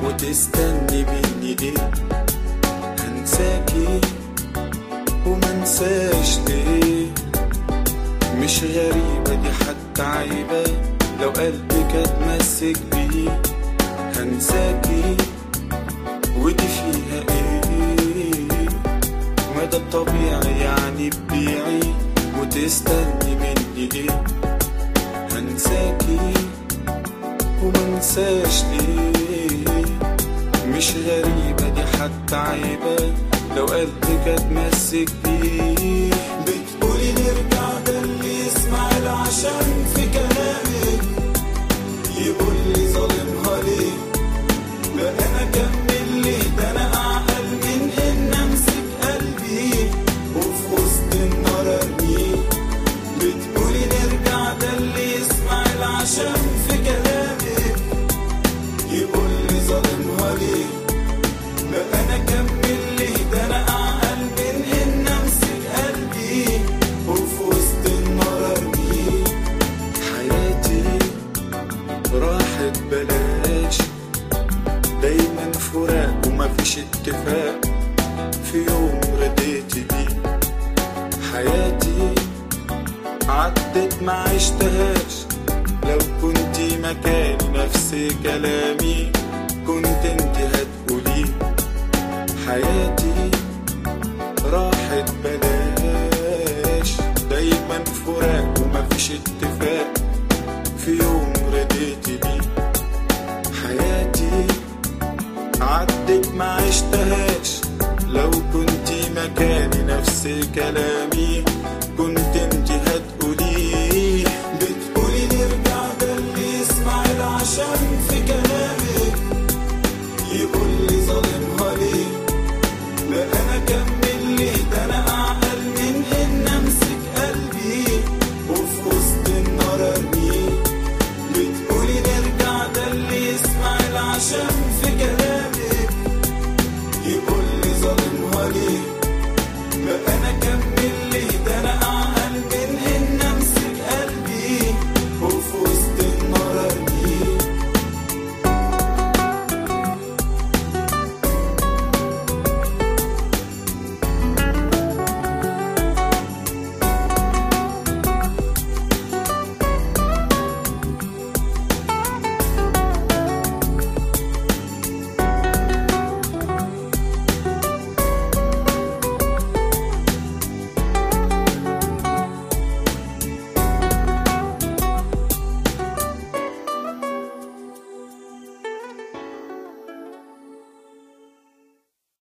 وتستني مني ايه هنساكي ومنساش ليه مش غريبة دي حتى عيبة لو قلبك اتمسك بيه هنساكي ودي فيها ايه ما ده الطبيعي يعني تبيعي وتستني مني ايه هنساكي ومنساش ليه مش غريبة دي حتى عيبة لو قلبك اتمسك بيه بتقولي نرجع ده اللي يسمع العشم في كلامك يقول لي ظالمها ليه لا انا اكمل ليه ده انا اعقل من ان امسك قلبي وفي وسط النار ارميه بتقولي نرجع ده اللي يسمع العشم في كلامك يقول لي ظالمها ليه لا انا اكمل ليه ده انا اعقل من ان امسك قلبي وفي وسط النار ارميه حياتي راحت بلاش دايما فراق ومفيش اتفاق في يوم رديت بيه حياتي عدت ما عشتهاش لو كنتي مكاني نفس كلامي كنت انت هتقولي حياتي راحت بلاش دايما فراق ومفيش اتفاق في يوم رديت بيه حياتي عدت ما عشتهاش لو كنتي مكاني نفس كلامي